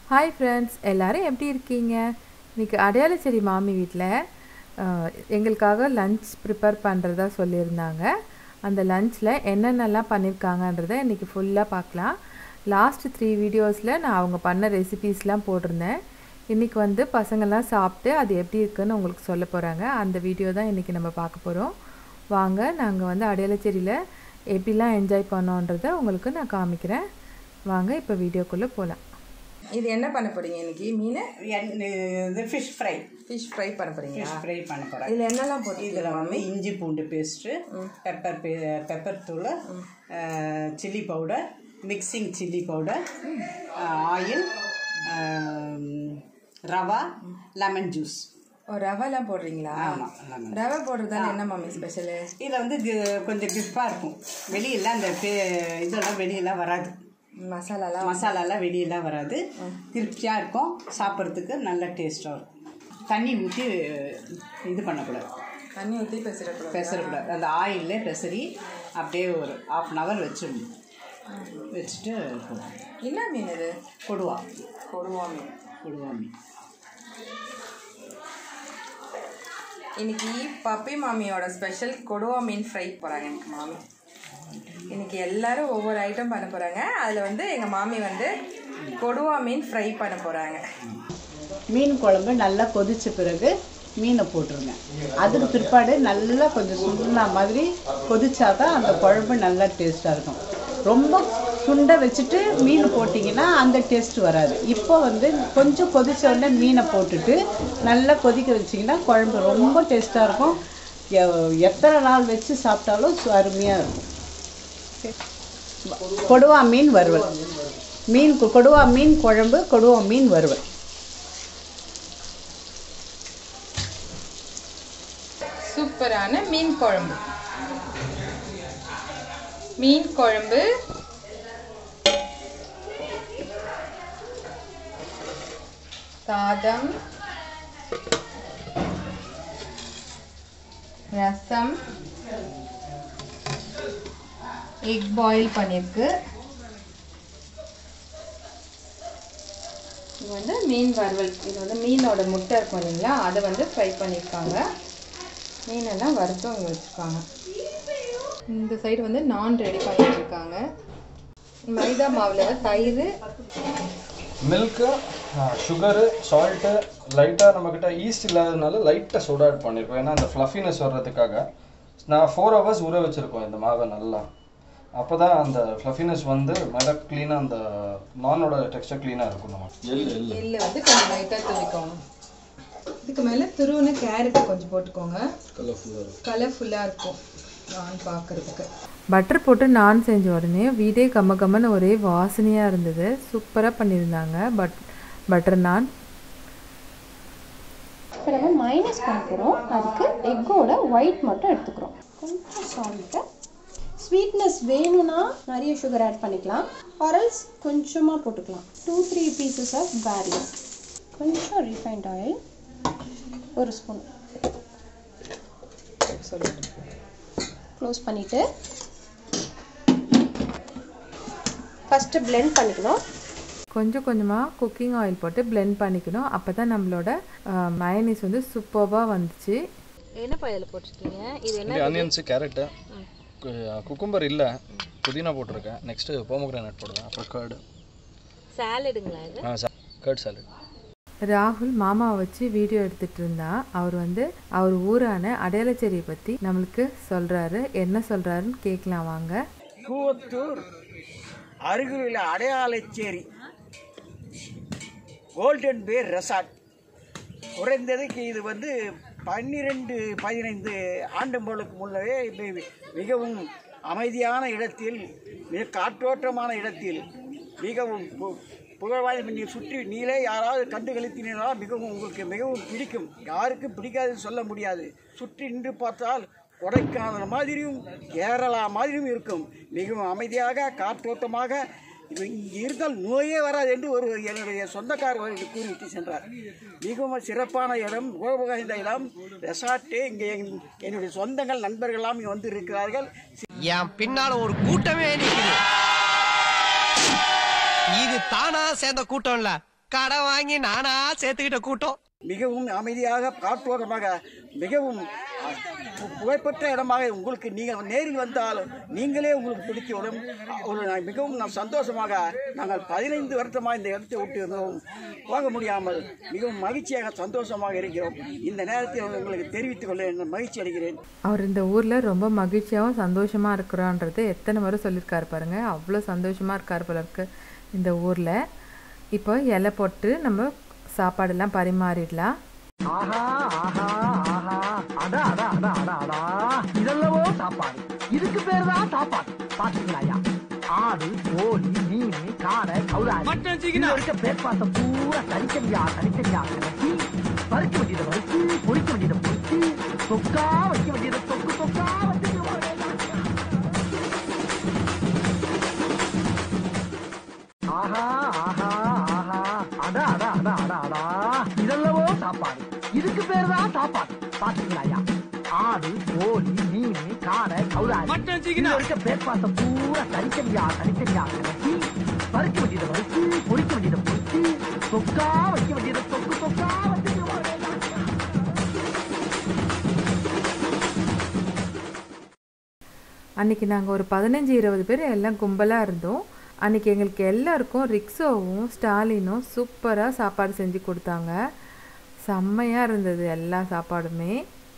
Hi friends எல்லாரும் எப்படி இருக்கீங்க இன்னைக்கு அடையாளச்சேரி மாமி வீட்டில் எங்களுக்காக லஞ்ச் ப்ரிப்பேர் பண்ணுறதா சொல்லியிருந்தாங்க அந்த லஞ்சில் என்னென்னலாம் பண்ணியிருக்காங்கன்றதை இன்றைக்கி ஃபுல்லாக பார்க்கலாம் லாஸ்ட் த்ரீ வீடியோஸில் நான் அவங்க பண்ண ரெசிபீஸ்லாம் போட்டிருந்தேன் இன்றைக்கி வந்து பசங்கள்லாம் சாப்பிட்டு அது எப்படி இருக்குன்னு உங்களுக்கு சொல்ல போகிறாங்க அந்த வீடியோ தான் இன்றைக்கி நம்ம பார்க்க போகிறோம் வாங்க நாங்கள் வந்து அடையாளச்சேரியில் எப்படிலாம் என்ஜாய் பண்ணோன்றதை உங்களுக்கு நான் காமிக்கிறேன் வாங்க இப்போ வீடியோக்குள்ளே போகலாம் இது என்ன பண்ண போறீங்க இன்னைக்கு மீன் இது ஃபிஷ் ஃப்ரை ஃபிஷ் ஃப்ரை பண்ண போறீங்களா ஃபிஷ் ஃப்ரை பண்ண போகிறேன் இதில் என்னெல்லாம் போட்டு இதில் வந்து இஞ்சி பூண்டு பேஸ்ட்டு பெப்பர் பே பெப்பர் தூள் chilli powder mixing chilli powder oil ரவா லெமன் ஜூஸ் ஓ ரவைலாம் போடுறீங்களா ஆமாம் லெமன் ரவை போடுறதால என்ன மம்மி ஸ்பெஷலு இதில் வந்து கு- கொஞ்சம் கிஃப்டாக இருக்கும் வெளியெல்லாம் அந்த பே இதெல்லாம் வெளியெல்லாம் வராது மசாலாலாம் மசாலாலாம் வெளியெல்லாம் வராது திருப்தியாக இருக்கும் சாப்பிட்றதுக்கு நல்ல டேஸ்ட்டாக இருக்கும் தண்ணி ஊற்றி இது பண்ணக்கூடாது தண்ணி ஊற்றி பெசிடக்கூடாது பெசரக்கூடாது அந்த ஆயிலே பெசரி அப்படியே ஒரு ஆஃப் அன் ஹவர் வச்சிடணும் வச்சுட்டு போகணும். என்ன மீன் இது கொடுவா கொடுவா மீன் கொடுவா மீன் இன்னைக்கு பப்பி மாமியோட ஸ்பெஷல் கொடுவா மீன் ஃப்ரை போகிறாங்க எனக்கு மாமி இன்னைக்கு எல்லாரும் ஒவ்வொரு ஐட்டம் பண்ண போகிறாங்க அதில் வந்து எங்கள் மாமி வந்து கொடுவா மீன் ஃப்ரை பண்ண போகிறாங்க மீன் குழம்பு நல்லா கொதிச்ச பிறகு மீனை போட்டுருங்க அதுக்கு பிற்பாடு நல்லா கொஞ்சம் சுண்டுனா மாதிரி கொதிச்சா தான் அந்த குழம்பு நல்லா டேஸ்ட்டாக இருக்கும் ரொம்ப சுண்ட வச்சுட்டு மீன் போட்டிங்கன்னா அந்த டேஸ்ட் வராது இப்போ வந்து கொஞ்சம் கொதிச்ச உடனே மீனை போட்டுட்டு நல்லா கொதிக்க வச்சிங்கன்னா குழம்பு ரொம்ப டேஸ்ட்டாக இருக்கும் எ- எத்தனை நாள் வச்சு சாப்பிட்டாலும் சு- அருமையாக இருக்கும் கொடுவா மீன் வறுவல் மீன் கு- கொடுவா மீன் குழம்பு கொடுவா மீன் வறுவல் சூப்பரான மீன் குழம்பு மீன் குழம்பு சாதம் ரசம் எக் பாயில் பண்ணியிருக்கு இது வந்து மீன் வறுவல் இது வந்து மீனோட முட்டை இருக்கும் இல்லைங்களா அதை வந்து ஃப்ரை பண்ணியிருக்காங்க மீனெல்லாம் வறுத்தும் இங்கே வச்சுருக்காங்க இந்த சைடு வந்து நான் ரெடி பண்ணிட்டு இருக்காங்க மைதா மாவில் தயிர் மில்க்கு சுகரு சால்ட்டு லைட்டாக நம்மக்கிட்ட ஈஸ்ட் இல்லாததுனால லைட்டாக சோடா ஆட் பண்ணியிருக்கோம் ஏன்னா அந்த ஃப்ளஃபினஸ் வர்றதுக்காக நான் ஃபோர் ஹவர்ஸ் ஊற வச்சுருக்கோம் இந்த மாவை நல்லா அப்போ தான் அந்த ஃப்ளஃபினஸ் வந்து மேலே க்ளீனாக அந்த நானோட டெக்ஸ்டர் க்ளீனாக இருக்கும் நம்ம எள் எள் எள்ளு வந்து கொஞ்சம் லைட்டாக துவைக்கணும் இதுக்கு மேலே துருவுன கேரட் கொஞ்சம் போட்டுக்கோங்க கலர்ஃபுல்லாக இருக்கும் கலர்ஃபுல்லாக இருக்கும் நான் பார்க்குறதுக்கு பட்டர் போட்டு நான் செஞ்ச உடனே வீடே கம்ம கம்மன்னு ஒரே வாசனையாக இருந்தது சூப்பராக பண்ணியிருந்தாங்க பட் பட்டர் நான் இப்போ நம்ம மைனஸ் பண்ண போகிறோம் அதுக்கு எக்கோட ஒயிட் மட்டும் எடுத்துக்கிறோம் கொஞ்சம் சால்ட்டு ஸ்வீட்னஸ் வேணும்னா நிறைய சுகர் ஆட் பண்ணிக்கலாம் ஆரல்ஸ் கொஞ்சமாக போட்டுக்கலாம் டூ த்ரீ பீசஸ் ஆஃப் பேரி கொஞ்சம் ரீஃபைண்ட் ஆயில் ஒரு ஸ்பூன் க்ளோஸ் பண்ணிவிட்டு ஃபஸ்ட்டு blend பண்ணிக்கணும் கொஞ்சம் கொஞ்சமாக குக்கிங் ஆயில் போட்டு blend பண்ணிக்கணும் அப்போ தான் நம்மளோட மயனிஸ் வந்து சூப்பராக வந்துச்சு என்னப்பா இதில் போட்டிருக்கீங்க இது என்ன ஆனியன்ஸு கேரட்டு குக்கும்பர் இல்லை புதினா போட்டிருக்கேன் நெக்ஸ்ட்டு போமோகிரானட் போடுவேன் அப்புறம் கேர்டு சாலடுங்களா இது ஆ கேர்ட் சாலட் ராகுல் மாமாவை வச்சு வீடியோ எடுத்துட்டு இருந்தா அவர் வந்து அவர் ஊரான அடையாளச்சேரியை பற்றி நம்மளுக்கு சொல்கிறாரு என்ன சொல்கிறாருன்னு கேட்கலாம் வாங்க கூவத்தூர் அருகிலுள்ள அடையாளச்சேரி கோல்டன் பேர் ரெசார்ட் குறைந்ததுக்கு இது வந்து பன்னிரெண்டு பதினைந்து ஆண்டு போலுக்கு முன்னரே இது மிகவும் அமைதியான இடத்தில் மிக காற்றோட்டமான இடத்தில் மிகவும் பு- புகழ்வாய்ந்த நீங்கள் சுற்றி நீளே யாராவது கண்டு கழித்தினா மிகவும் உங்களுக்கு மிகவும் பிடிக்கும் யாருக்கும் பிடிக்காதுன்னு சொல்ல முடியாது சுற்றி நின்று பார்த்தால் கொடைக்கானல் மாதிரியும் கேரளா மாதிரியும் இருக்கும் மிகவும் அமைதியாக காற்றோட்டமாக இது இங்கே இருந்தால் நோயே வராது என்று ஒரு என்னுடைய சொந்தக்காரர் ஒரு கூறிவிட்டு சென்றார் மிகவும் சிறப்பான இடம் உபகாய்ந்த இடம் ரெசார்ட்டு இங்கே என்- என்னுடைய சொந்தங்கள் நண்பர்கள்லாம் இங்கே வந்து இருக்கிறார்கள் என் பின்னால ஒரு கூட்டமே நிக்குது இது தானா சேர்ந்த கூட்டம் இல்ல கடை வாங்கி நானா சேர்த்துக்கிட்ட கூட்டம் மிகவும் அமைதியாக காற்றோரமாக மிகவும் அஹ், பு- புகழ்பெற்ற இடமாக உங்களுக்கு நீங்கள் நேரில் வந்தால் நீங்களே உங்களுக்கு பிடிக்கும் ஒரு நா- மிகவும் நாம் சந்தோஷமாக நாங்கள் பதினைந்து வருஷமாக இந்த இடத்தை விட்டு இருந்தோம் போக முடியாமல் மிகவும் மகிழ்ச்சியாக சந்தோஷமாக இருக்கிறோம் இந்த நேரத்தில் உங்களுக்கு தெரிவித்துக் கொள்ள நான் மகிழ்ச்சி அடைகிறேன் அவர் இந்த ஊரில் ரொம்ப மகிழ்ச்சியாகவும் சந்தோஷமாக இருக்கிறோன்றது எத்தனை முறை சொல்லியிருக்காரு பாருங்க அவ்வளோ சந்தோஷமாக இருக்கார் போல இருக்கு இந்த ஊரில் இப்போ இலை போட்டு நம்ம சாப்பாடெல்லாம் பரிமாறிடலாம் ஆஹா ஆஹா ஆஹா அடா அடா அடா அடா அடா இதெல்லவோ சாப்பாடு இதுக்கு பேர் தான் சாப்பாடு பாத்தீங்களா ஐயா ஆடு கோழி மீன் காடை கௌதாரி இதுல இருக்க பேர்பாசம் பூரா தனித்தனியா தனித்தனியா கலக்கி பறிக்க வேண்டியதை பறிச்சு பொறிக்க வேண்டியதை பொறிச்சு தொக்கா வைக்க வேண்டியதை தொக்கு தொக்கா வச்சு ஆஹா ஆஹா ஆஹா அடா அடா அடா அடா அடா இதெல்லவோ சாப்பாடு இதுக்கு பேர் தான் சாப்பாடு பாத்தீங்களா ஐயா ஆடு கோழி மீன் காடை கௌதாரி இதுல இருக்க பேர்பாசம் பூரா தனித்தனியா தனித்தனியா கலக்கி பறிக்க வேண்டியதை பறிச்சு பொறிக்க வேண்டியதை பொறிச்சு தொக்கா வைக்க வேண்டியதை தொக்கு தொக்கா வச்சு அன்றைக்கி நாங்கள் ஒரு பதினஞ்சு இருபது பேர் எல்லாம் கும்பலாக இருந்தோம் அன்றைக்கி எங்களுக்கு எல்லாருக்கும் ரிக்ஸோவும் ஸ்டாலினும் சூப்பராக சாப்பாடு செஞ்சு கொடுத்தாங்க செம்மையாக இருந்தது எல்லா சாப்பாடுமே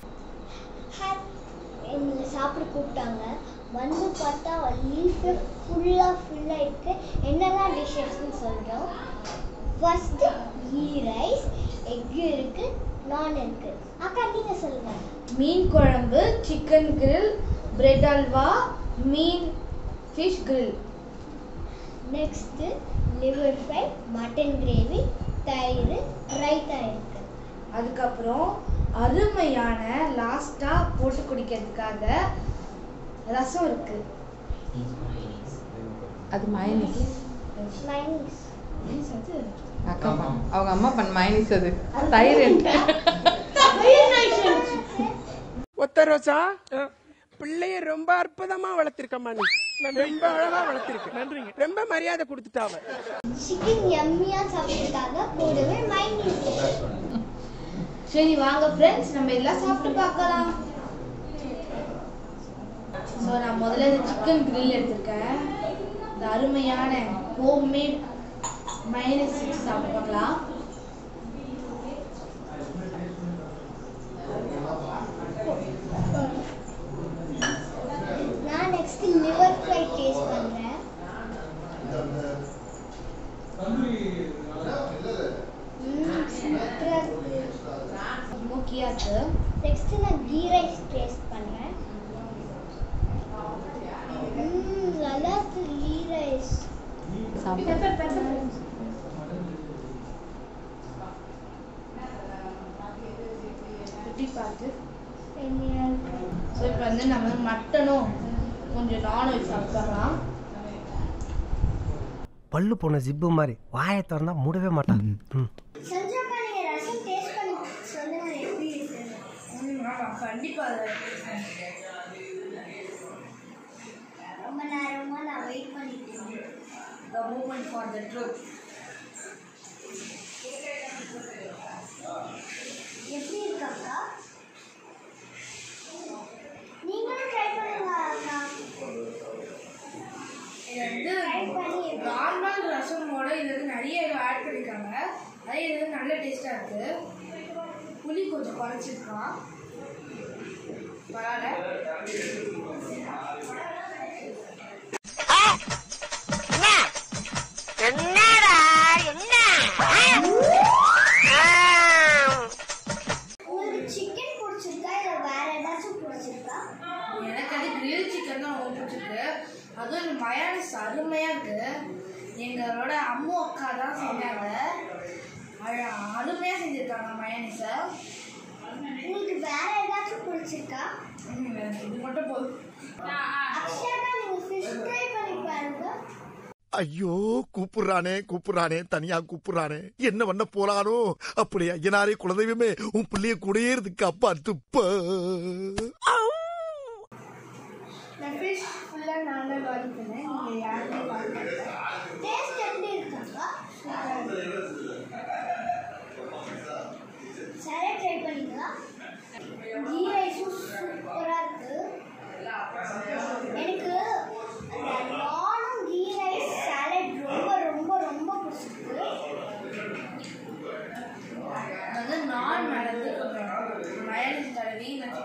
எங்களை சாப்பிட கூப்பிட்டாங்க வந்து பார்த்தா லீஃபு ஃபுல்லாக ஃபுல்லாக இருக்கு என்னெல்லாம் டிஷ்ஷஸ்னு சொல்கிறோம் ஃபஸ்ட்டு கீ ரைஸ் எக் இருக்கு நான் இருக்கு அக்கா நீங்கள் சொல்லுங்கள் மீன் குழம்பு சிக்கன் கிரில் பிரெட் அல்வா மீன் fish grill next liver fry mutton gravy தயிர் ரைத்தா இருக்கு அதுக்கப்புறம் அருமையான லாஸ்ட்டாக போட்டு குடிக்கிறதுக்காக ரசம் இருக்கு அது மைனஸ் மைனஸ் அக்கா பண்ண- அவங்க அம்மா பண்ண மைனஸ் அது தயிர் என்ன? ஒத்த ரோசா பிள்ளைய ரொம்ப அற்புதமா வளர்த்திருக்கம்மா நீ ரொம்ப அழகா வளர்த்திருக்க நன்றிங்க ரொம்ப மரியாதை கொடுத்துட்டாவ சிக்கன் எம்மியாக சாப்பிட்றதுக்காக கூடவே மைனஸ் சரி வாங்க ஃப்ரெண்ட்ஸ் நம்ம எல்லாம் சாப்பிட்டு பார்க்கலாம் ஸோ நான் முதல்ல இந்த சிக்கன் கிரில் எடுத்திருக்கேன் இந்த அருமையான ஹோம்மேட் மைனஸ் சாப்பிட்டு பார்க்கலாம் நான் நெக்ஸ்ட் லிவர் ஃப்ரை டேஸ்ட் பண்ணுறேன் ஸ்மோக்கியாக இருக்கு நெக்ஸ்ட் நான் கீ ரைஸ் டேஸ்ட் பண்ணுறேன் நல்லா இருக்கு கீ ரைஸ் பெப்பர் பெப்பர் எப்படி பார்த்து ஸோ இப்போ வந்து நம்ம மட்டனும் கொஞ்சம் நான்வெஜ் சாப்பிடலாம் பல்லு போன ஜிப்பு மாதிரி வாயை திறந்தா மூடவே மாட்டான் ம் சந்திரப்பா நீங்கள் ரசம் டேஸ்ட் பண்ணி சொல்லுங்க எப்படி இருக்கு கண்டிப்பாக ரொம்ப நேரமாக நான் வெயிட் பண்ணிட்டு இருக்கேன் the moment for the truth. எப்படி இருக்கு அக்கா நீங்களும் ட்ரை பண்ணுங்க அக்கா இது வந்து ட்ரை பண்ணி எப்படி நார்மல் ரசமோட இது வந்து நிறைய ஆட் பண்ணியிருக்காங்க அதே இது வந்து நல்ல டேஸ்ட்டாக இருக்கு புளி கொஞ்சம் குறைச்சிருக்கான் பரவாயில்ல என்னடா என்ன உங்களுக்கு சிக்கன் பிடிச்சிருக்கா இல்லை வேற ஏதாச்சும் பிடிச்சிருக்கா எனக்கு அது கிரில் சிக்கன் தான் ரொம்ப பிடிச்சிருக்கு அதுவும் இந்த மயானிஸ் அருமையாக இருக்கு எங்களோட அம்மு அக்கா தான் செஞ்சாங்க அழ- அருமையா செஞ்சிருக்காங்க மயானிஸை உங்களுக்கு வேற ஏதாச்சும் பிடிச்சிருக்கா இது மட்டும் போதும் அக்ஷயாக்கா நீங்கள் ஃபிஷ் ட்ரை பண்ணி பாருங்க ஐயோ கூப்பிடுறானே கூப்பிடுறானே தனியா கூப்பிடுறானே என்ன பண்ண போறானோ அப்படி ஐயனாரே குலதெய்வமே உன் பிள்ளைய கூடயே இருக்கு அப்பா துப்ப நான் ஃபிஷ் ஃபுல்லாக நான் தான் காலி பண்ணேன் நீங்கள் யாருமே காலி பண்ணல டேஸ்ட் எப்படி இருக்காக்கா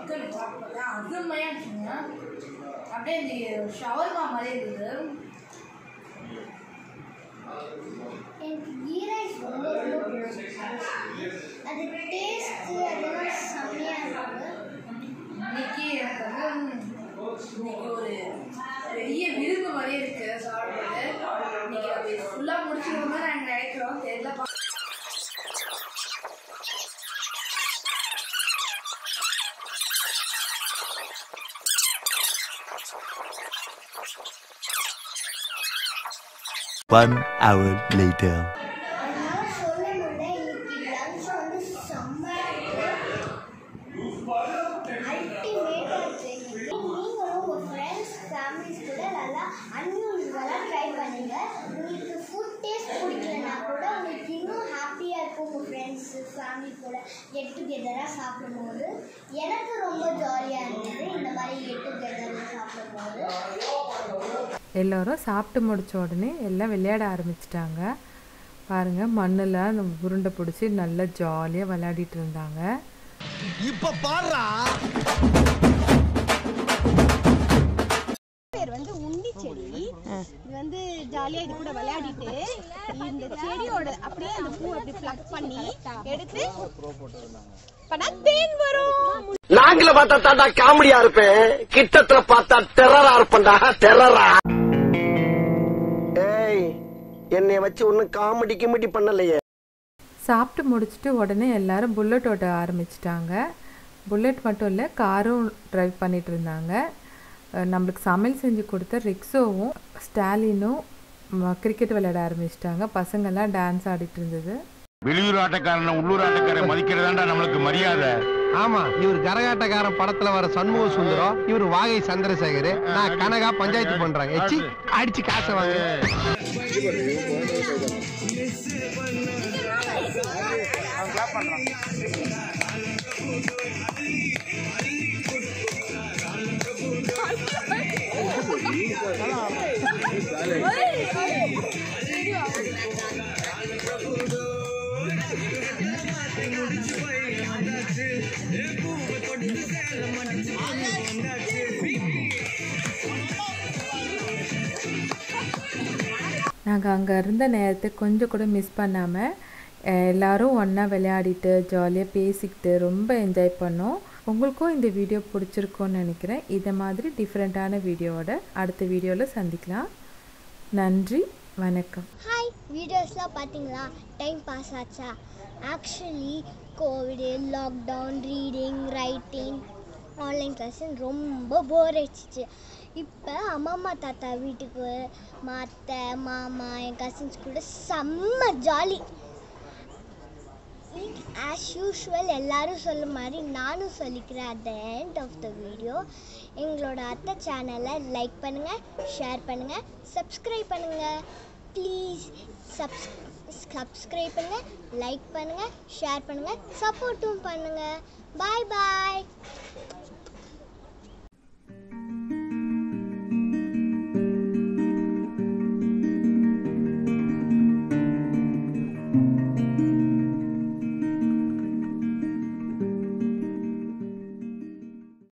சிக்கன் சாப்பிட்டேன் அருமையாக இருந்துச்சுங்க அப்படியே இந்த ஷவர்மா மாதிரி இருக்குது எனக்கு கீ ரைஸ் ரொம்ப ரொம்ப பிடிச்சிருந்துச்சு அது டேஸ்ட்டு அதெல்லாம் செம்மையாக இருக்குது இன்னைக்கு எனக்கு வந்து இன்னைக்கு ஒரு பெரிய விருந்து மாதிரியே இருக்கு சாப்பிடுறது இன்னைக்கு நம்ம இது ஃபுல்லாக முடிச்சிருவோம் நாங்கள் நினைக்கிறோம் தெரியல One hour later. அதனால சொல்ல முடியல இன்னைக்கு லஞ்ச் வந்து செம்மையாக இருக்குது அல்டிமேட்டாக இருக்குது நீங்களும் உங்கள் ஃப்ரெண்ட்ஸ் ஃபேமிலிஸ் கூட நல்லா அன்யூஸ்வலாக ட்ரை பண்ணுங்க உங்களுக்கு ஃபுட் டேஸ்ட் பிடிக்கலனா கூட உங்களுக்கு இன்னும் ஹாப்பியாக இருக்கும் உங்கள் ஃப்ரெண்ட்ஸு ஃபேமிலி கூட கெட் டுகெதராக சாப்பிடும்போது எனக்கு ரொம்ப ஜாலியாக இருந்தது இந்த மாதிரி கெட் டுகெதரில் சாப்பிடும்போது எல்லோரும் சாப்பிட்டு முடிச்ச உடனே எல்லாம் விளையாட ஆரம்பிச்சிட்டாங்க பாருங்கள் மண்ணில் அந்த உருண்டை பிடிச்சி நல்லா ஜாலியாக விளையாடிட்டு இருந்தாங்க இப்ப பாடுறா பேர் வந்து உண்டி செடி இது வந்து ஜாலியா இது கூட விளையாடிட்டு இந்த செடியோட அப்படியே அந்த பூ அப்படி பிளக் பண்ணி எடுத்து பண்ணா தேன் வரும் நாங்கள பார்த்தா தாண்டா காமெடியா இருப்பேன் கிட்டத்துல பார்த்தா டெரரா இருப்பேன்டா டெரரா ஏய் என்னைய வச்சு ஒன்னும் காமெடி கிமெடி பண்ணலையே சாப்பிட்டு முடிச்சுட்டு உடனே எல்லாரும் புல்லட் ஓட்ட ஆரம்பிச்சிட்டாங்க புல்லட் மட்டும் இல்லை காரும் ட்ரைவ் பண்ணிட்டு இருந்தாங்க அஹ் நம்மளுக்கு சமையல் செஞ்சு கொடுத்த ரிக்ஸோவும் ஸ்டாலினும் கிரிக்கெட் விளையாட ஆரம்பிச்சிட்டாங்க பசங்கள்லாம் டான்ஸ் ஆடிட்டு இருந்தது வெளியூர் ஆட்டக்காரனை உள்ளூர் ஆட்டக்காரன் மதிக்கிறதாண்டா நம்மளுக்கு மரியாதை ஆமா இவர் கரகாட்டக்காரன் படத்துல வர சண்முக சுந்தரம் இவர் வாகை சந்திரசேகர் நான் கனகா பஞ்சாயத்து பண்றாங்க எச்சி அடிச்சு காசை வாங்க நாங்கள் அங்கே இருந்த நேரத்தை கொஞ்சம் கூட மிஸ் பண்ணாமல் எல்லாரும் ஒன்றா விளையாடிட்டு ஜாலியாக பேசிக்கிட்டு ரொம்ப என்ஜாய் பண்ணோம் உங்களுக்கும் இந்த வீடியோ பிடிச்சிருக்கும்னு நினைக்கிறேன் இதை மாதிரி டிஃப்ரெண்ட்டான வீடியோவோட அடுத்த வீடியோவில் சந்திக்கலாம் நன்றி வணக்கம் ஹாய் வீடியோஸ்லாம் பார்த்தீங்களா டைம் பாஸ் ஆச்சா actually covid lockdown reading writing online கிளாஸ்ன்னு ரொம்ப போர் அடிச்சிச்சு இப்போ அம்மா தாத்தா வீட்டுக்கு மாத்த மாமா என் கசின்ஸ் கூட செம்ம ஜாலி ஆஸ் யூஷுவல் எல்லாரும் சொல்ல மாதிரி நானும் சொல்லிக்கிறேன் at the end of the video எங்களோட அத்தை சேனலை லைக் பண்ணுங்கள் ஷேர் பண்ணுங்கள் சப்ஸ்கிரைப் பண்ணுங்கள் ப்ளீஸ் சப்ஸ் சப்ஸ்கிரைப் பண்ணுங்கள் லைக் பண்ணுங்கள் ஷேர் பண்ணுங்கள் சப்போர்ட்டும் பண்ணுங்கள் பாய் பாய்